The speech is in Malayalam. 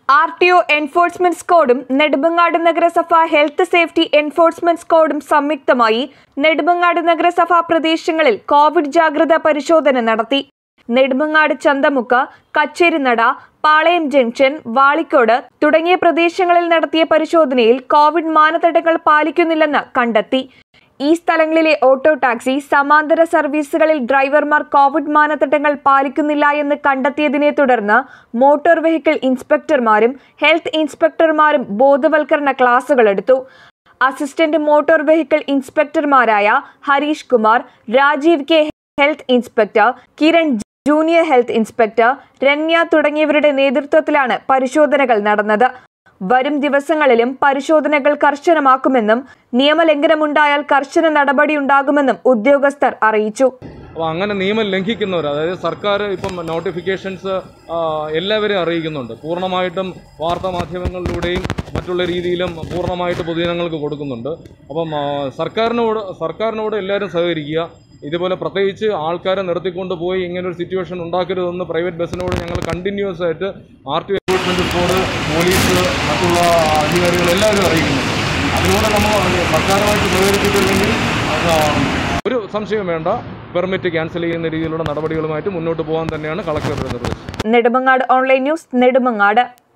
ആർ ടി ഒ എൻഫോഴ്സ്മെന്റ് സ്ക്വാഡും നെടുമങ്ങാട് നഗരസഭ ഹെൽത്ത് സേഫ്റ്റി എൻഫോഴ്സ്മെന്റ് സ്ക്വാഡും സംയുക്തമായി നെടുമങ്ങാട് നഗരസഭ പ്രദേശങ്ങളിൽ കോവിഡ് ജാഗ്രതാ പരിശോധന നടത്തി നെടുമങ്ങാട് ചന്തമുക്ക് കച്ചേരിനട പാളയം ജംഗ്ഷൻ വാളിക്കോട് തുടങ്ങിയ പ്രദേശങ്ങളിൽ നടത്തിയ പരിശോധനയിൽ കോവിഡ് മാനദണ്ഡങ്ങൾ പാലിക്കുന്നില്ലെന്ന് കണ്ടെത്തി ഈ സ്ഥലങ്ങളിലെ ഓട്ടോ ടാക്സി സമാന്തര സർവീസുകളിൽ ഡ്രൈവർമാർ കോവിഡ് മാനദണ്ഡങ്ങൾ പാലിക്കുന്നില്ല എന്ന് കണ്ടെത്തിയതിനെ തുടർന്ന് മോട്ടോർ വെഹിക്കിൾ ഇൻസ്പെക്ടർമാരും ഹെൽത്ത് ഇൻസ്പെക്ടർമാരും ബോധവൽക്കരണ ക്ലാസുകൾ എടുത്തു അസിസ്റ്റന്റ് മോട്ടോർ വെഹിക്കിൾ ഇൻസ്പെക്ടർമാരായ Harish Kumar Rajeev K health inspector Kiran junior health inspector Ramya തുടങ്ങിയവരുടെ നേതൃത്വത്തിലാണ് പരിശോധനകൾ നടന്നത് വരും ദിവസങ്ങളിലും പരിശോധനകൾ കർശനമാക്കുമെന്നും നിയമലംഘനമുണ്ടായാൽ കർശന നടപടിയുണ്ടാകുമെന്നും ഉദ്യോഗസ്ഥർ അറിയിച്ചു അപ്പോൾ അങ്ങനെ നിയമം ലംഘിക്കുന്നവർ അതായത് സർക്കാർ ഇപ്പം നോട്ടിഫിക്കേഷൻസ് എല്ലാവരെയും അറിയിക്കുന്നുണ്ട് പൂർണ്ണമായിട്ടും വാർത്താ മാധ്യമങ്ങളിലൂടെയും മറ്റുള്ള രീതിയിലും പൂർണ്ണമായിട്ട് പൊതുജനങ്ങൾക്ക് കൊടുക്കുന്നുണ്ട് അപ്പം ആ, സർക്കാരിനോട് സർക്കാരിനോട് എല്ലാവരും സഹകരിക്കുക ഇതുപോലെ പ്രത്യേകിച്ച് ആൾക്കാരെ നിർത്തിക്കൊണ്ട് പോയി ഇങ്ങനൊരു സിറ്റുവേഷൻ ഉണ്ടാക്കരുതെന്ന് പ്രൈവറ്റ് ബസ്സിനോട് ഞങ്ങൾ കണ്ടിന്യൂസ് ആയിട്ട് R T enforcement squad police മറ്റുള്ള അധികാരികൾ എല്ലാവരും അറിയിക്കുന്നുണ്ട് അതിലൂടെ നമ്മൾ സർക്കാരുമായിട്ട് സഹകരിച്ചിട്ടില്ലെങ്കിൽ അത് ഒരു സംശയം വേണ്ട പെർമിറ്റ് ക്യാൻസൽ ചെയ്യുന്ന രീതിയിലുള്ള നടപടികളുമായിട്ട് മുന്നോട്ട് പോകാൻ തന്നെയാണ് കളക്ടറുടെ നിർദ്ദേശം നെടുമങ്ങാട് ഓൺലൈൻ ന്യൂസ് നെടുമങ്ങാട്